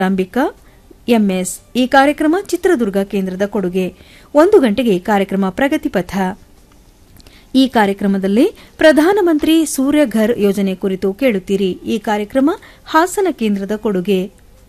Ambika MS ಈ ಕಾರ್ಯಕ್ರಮ ಚಿತ್ರದುರ್ಗ ಕೇಂದ್ರದ ಕೊಡುಗೆ ಒಂದು ಗಂಟೆಗೆ ಕಾರ್ಯಕ್ರಮ ಪ್ರಗತಿಪಥ ಈ ಕಾರ್ಯಕ್ರಮದಲ್ಲಿ ಪ್ರಧಾನಮಂತ್ರಿ ಸೂರ್ಯಘರ್ ಯೋಜನೆ ಕುರಿತು ಕೇಳುತ್ತೀರಿ ಈ ಕಾರ್ಯಕ್ರಮ ಹಾಸನ ಕೇಂದ್ರದ ಕೊಡುಗೆ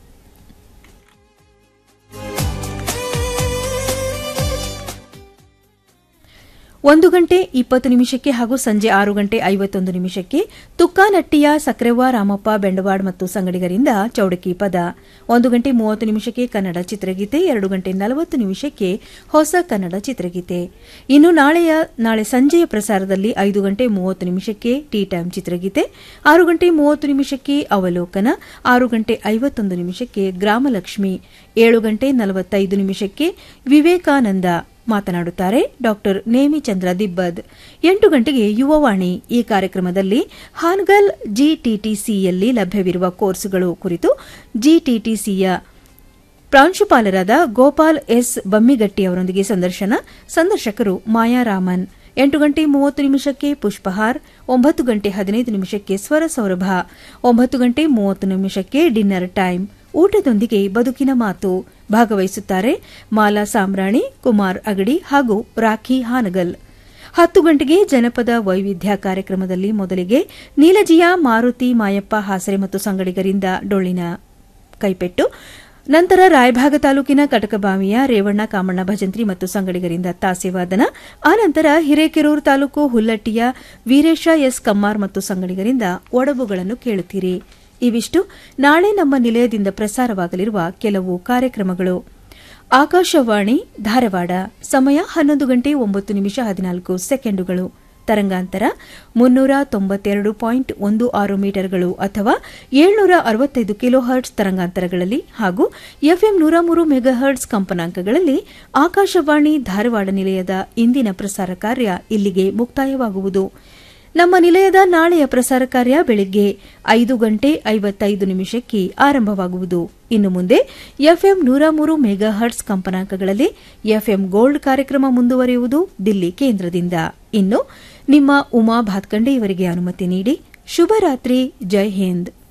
ಒಂದು ಗಂಟೆ ಇಪ್ಪತ್ತು ನಿಮಿಷಕ್ಕೆ ಹಾಗೂ ಸಂಜೆ ಆರು ಗಂಟೆ ಐವತ್ತೊಂದು ನಿಮಿಷಕ್ಕೆ ತುಕ್ಕಾನಟ್ಟಿಯ ಸಕ್ರೆವ್ವ ರಾಮಪ್ಪ ಬೆಂಡವಾಡ್ ಮತ್ತು ಸಂಗಡಿಗರಿಂದ ಚೌಡಕಿ ಪದ ಒಂದು ಗಂಟೆ ಮೂವತ್ತು ನಿಮಿಷಕ್ಕೆ ಕನ್ನಡ ಚಿತ್ರಗೀತೆ ಎರಡು ಗಂಟೆ ನಲವತ್ತು ನಿಮಿಷಕ್ಕೆ ಹೊಸ ಕನ್ನಡ ಚಿತ್ರಗೀತೆ ಇನ್ನು ನಾಳೆಯ ನಾಳೆ ಸಂಜೆಯ ಪ್ರಸಾರದಲ್ಲಿ ಐದು ಗಂಟೆ ಮೂವತ್ತು ನಿಮಿಷಕ್ಕೆ ಟೀ ಟೈಮ್ ಚಿತ್ರಗೀತೆ ಆರು ಗಂಟೆ ಮೂವತ್ತು ನಿಮಿಷಕ್ಕೆ ಅವಲೋಕನ ಆರು ಗಂಟೆ ಐವತ್ತೊಂದು ನಿಮಿಷಕ್ಕೆ ಗ್ರಾಮಲಕ್ಷ್ಮಿ ಏಳು ಗಂಟೆ ನಲವತ್ತೈದು ನಿಮಿಷಕ್ಕೆ ವಿವೇಕಾನಂದ ಮಾತನಾಡುತ್ತಾರೆ ಡಾಕ್ಟರ್ ನೇಮಿಚಂದ್ರ ದಿಬ್ಬದ್ ಎಂಟು ಗಂಟೆಗೆ ಯುವವಾಣಿ ಈ ಕಾರ್ಯಕ್ರಮದಲ್ಲಿ ಹಾನ್ಗಲ್ ಜಿಟಿಟಿಸಿಯಲ್ಲಿ ಲಭ್ಯವಿರುವ ಕೋರ್ಸುಗಳು ಕುರಿತು ಜಿಟಿಟಿಸಿಯ ಪ್ರಾಂಶುಪಾಲರಾದ ಗೋಪಾಲ್ ಎಸ್ ಬಮ್ಮಿಗಟ್ಟಿ ಅವರೊಂದಿಗೆ ಸಂದರ್ಶನ ಸಂದರ್ಶಕರು ಮಾಯಾರಾಮನ್ ಎಂಟು ಗಂಟೆ ಮೂವತ್ತು ನಿಮಿಷಕ್ಕೆ ಪುಷ್ಪಹಾರ್ ಒಂಬತ್ತು ಗಂಟೆ ಹದಿನೈದು ನಿಮಿಷಕ್ಕೆ ಸ್ವರ ಸೌರಭ ಒಂಬತ್ತು ಗಂಟೆ ಮೂವತ್ತು ನಿಮಿಷಕ್ಕೆ ಡಿನ್ನರ್ ಟೈಮ್ ಊಟದೊಂದಿಗೆ ಬದುಕಿನ ಮಾತು ಭಾಗವಹಿಸುತ್ತಾರೆ ಮಾಲಾ ಸಾಮ್ರಾಣಿ ಕುಮಾರ್ ಅಗಡಿ ಹಾಗೂ ರಾಖಿ ಹಾನಗಲ್ ಹತ್ತು ಗಂಟೆಗೆ ಜನಪದ ವೈವಿಧ್ಯ ಕಾರ್ಯಕ್ರಮದಲ್ಲಿ ಮೊದಲಿಗೆ ನೀಲಜಿಯ ಮಾರುತಿ ಮಾಯಪ್ಪ ಹಾಸರೆ ಮತ್ತು ಸಂಗಡಿಗರಿಂದ ಡೊಳ್ಳಿನ ಕೈಪೆಟ್ಟು ನಂತರ ರಾಯಭಾಗ ತಾಲೂಕಿನ ಕಟಕಬಾವಿಯ ರೇವಣ್ಣ ಕಾಮಣ್ಣ ಭಜಂತ್ರಿ ಮತ್ತು ಸಂಗಡಿಗರಿಂದ ತಾಸೆವಾದನ ಆನಂತರ ಹಿರೇಕೆರೂರು ತಾಲೂಕು ಹುಲ್ಲಟ್ಟಿಯ ವೀರೇಶ ಎಸ್ ಕಮ್ಮಾರ್ ಮತ್ತು ಸಂಗಡಿಗರಿಂದ ಒಡಬುಗಳನ್ನು ಕೇಳುತ್ತೀರಿ ಇವಿಷ್ಟು ನಾಳೆ ನಮ್ಮ ನಿಲಯದಿಂದ ಪ್ರಸಾರವಾಗಲಿರುವ ಕೆಲವು ಕಾರ್ಯಕ್ರಮಗಳು ಆಕಾಶವಾಣಿ ಧಾರವಾಡ ಸಮಯ ಹನ್ನೊಂದು ಗಂಟೆ ಒಂಬತ್ತು ನಿಮಿಷ ಹದಿನಾಲ್ಕು ಸೆಕೆಂಡುಗಳು ತರಂಗಾಂತರ ಮುನ್ನೂರ ತೊಂಬತ್ತೆರಡು ಪಾಯಿಂಟ್ ಒಂದು ಆರು ಮೀಟರ್ಗಳು ಅಥವಾ ಏಳ್ನೂರ ಅರವತ್ತೈದು ಕಿಲೋ ಹರ್ಟ್ಸ್ ತರಂಗಾಂತರಗಳಲ್ಲಿ ಹಾಗೂ ಎಫ್ಎಂ ನೂರ ಮೂರು ಮೆಗಾಹರ್ಟ್ಸ್ ಕಂಪನಾಂಕಗಳಲ್ಲಿ ಆಕಾಶವಾಣಿ ಧಾರವಾಡ ನಿಲಯದ ಇಂದಿನ ಪ್ರಸಾರ ಕಾರ್ಯ ಇಲ್ಲಿಗೆ ಮುಕ್ತಾಯವಾಗುವುದು ನಮ್ಮ ನಿಲಯದ ನಾಳೆಯ ಪ್ರಸಾರ ಕಾರ್ಯ ಬೆಳಿಗ್ಗೆ ಐದು ಗಂಟೆ ಐವತ್ತೈದು ನಿಮಿಷಕ್ಕೆ ಆರಂಭವಾಗುವುದು ಇನ್ನು ಮುಂದೆ ಎಫ್ಎಂ ನೂರ ಮೂರು ಮೆಗಾ ಹರ್ಟ್ಸ್ ಕಂಪನಾಂಕಗಳಲ್ಲಿ ಎಫ್ಎಂ ಗೋಲ್ಡ್ ಕಾರ್ಯಕ್ರಮ ಮುಂದುವರಿಯುವುದು ದಿಲ್ಲಿ ಕೇಂದ್ರದಿಂದ ಇನ್ನು ನಿಮ್ಮ ಉಮಾ ಭಾತ್ಕಂಡೆ ಇವರಿಗೆ ಅನುಮತಿ ನೀಡಿ ಶುಭರಾತ್ರಿ ಜೈ ಹಿಂದ್